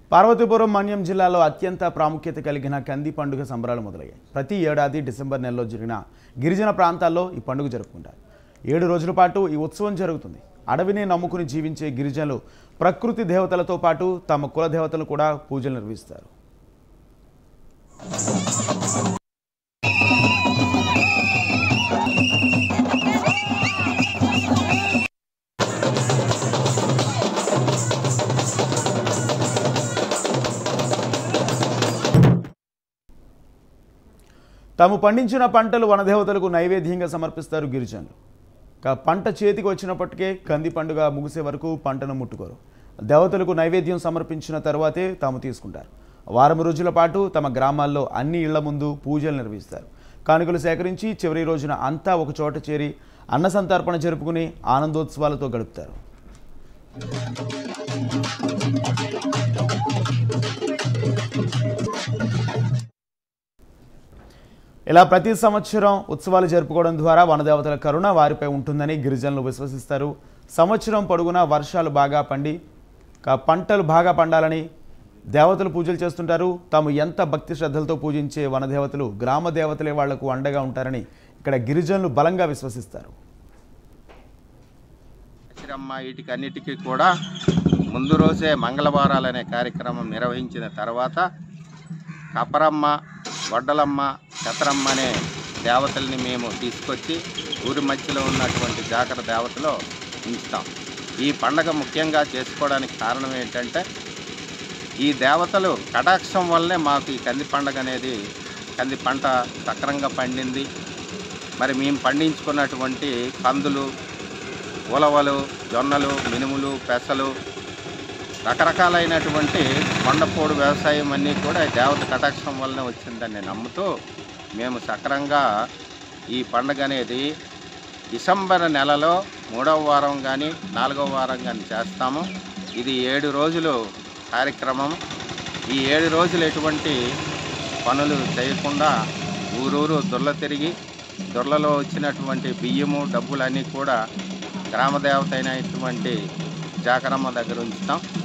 పార్వతీపురం మన్యం జిల్లాలో అత్యంత ప్రాముఖ్యత కలిగిన కంది పండుగ సంబరాలు మొదలయ్యాయి ప్రతి ఏడాది డిసెంబర్ నెలలో జరిగిన గిరిజన ప్రాంతాల్లో ఈ పండుగ జరుపుకుంటారు ఏడు రోజుల పాటు ఈ ఉత్సవం జరుగుతుంది అడవిని నమ్ముకుని జీవించే గిరిజనులు ప్రకృతి దేవతలతో పాటు తమ కుల దేవతలు కూడా పూజలు నిర్వహిస్తారు తాము పండించిన పంటలు వనదేవతలకు నైవేద్యంగా సమర్పిస్తారు గిరిజనులు ఇక పంట చేతికి వచ్చినప్పటికే కంది పండుగ ముగిసే వరకు పంటను ముట్టుకోరు దేవతలకు నైవేద్యం సమర్పించిన తర్వాతే తాము తీసుకుంటారు వారం రోజుల పాటు తమ గ్రామాల్లో అన్ని ఇళ్ల ముందు పూజలు నిర్వహిస్తారు కానుకలు సేకరించి చివరి రోజున అంతా ఒక చోట చేరి అన్న సంతర్పణ జరుపుకుని ఆనందోత్సవాలతో గడుపుతారు ఇలా ప్రతి సంవత్సరం ఉత్సవాలు జరుపుకోవడం ద్వారా వనదేవతల కరుణ వారిపై ఉంటుందని గిరిజనులు విశ్వసిస్తారు సంవత్సరం పొడుగునా వర్షాలు బాగా పండి క- పంటలు బాగా పండాలని దేవతలు పూజలు చేస్తుంటారు తాము ఎంత భక్తి శ్రద్ధలతో పూజించే వనదేవతలు గ్రామ దేవతలే వాళ్లకు అండగా ఉంటారని ఇక్కడ గిరిజనులు బలంగా విశ్వసిస్తారు అక్షరమ్మ వీటికన్నిటికీ కూడా ముందు రోజే మంగళవారాలు అనే కార్యక్రమం నిర్వహించిన తర్వాత కపరమ్మ వడ్డలమ్మ కతరమ్మ అనే దేవతల్ని మేము తీసుకొచ్చి ఊరి మధ్యలో ఉన్నటువంటి జాగ్రత్త దేవతలో ఉంచుతాం ఈ పండగ ముఖ్యంగా చేసుకోవడానికి కారణం ఏంటంటే ఈ దేవతలు కటాక్షం వల్లనే మాకు ఈ కంది పండగ అనేది కంది పంట సక్రంగా పండింది మరి మేము పండించుకున్నటువంటి కందులు ఉలవలు జొన్నలు మినుములు పెసలు రకరకాలైనటువంటి కొండపోడు వ్యవసాయం అన్నీ కూడా ఈ దేవత కటాక్షం వల్లనే వచ్చిందని నేను నమ్ముతూ మేము సక్రంగా ఈ పండుగ అనేది డిసెంబర్ నెలలో మూడవ వారం కానీ నాలుగవ వారం కానీ చేస్తాము ఇది ఏడు రోజులు కార్యక్రమం ఈ ఏడు రోజులు ఎటువంటి పనులు చేయకుండా ఊరూరు దుర్ల తిరిగి దుర్లలో వచ్చినటువంటి బియ్యము డబ్బులన్నీ కూడా గ్రామదేవత అయినటువంటి జాకరమ్మ దగ్గర ఉంచుతాం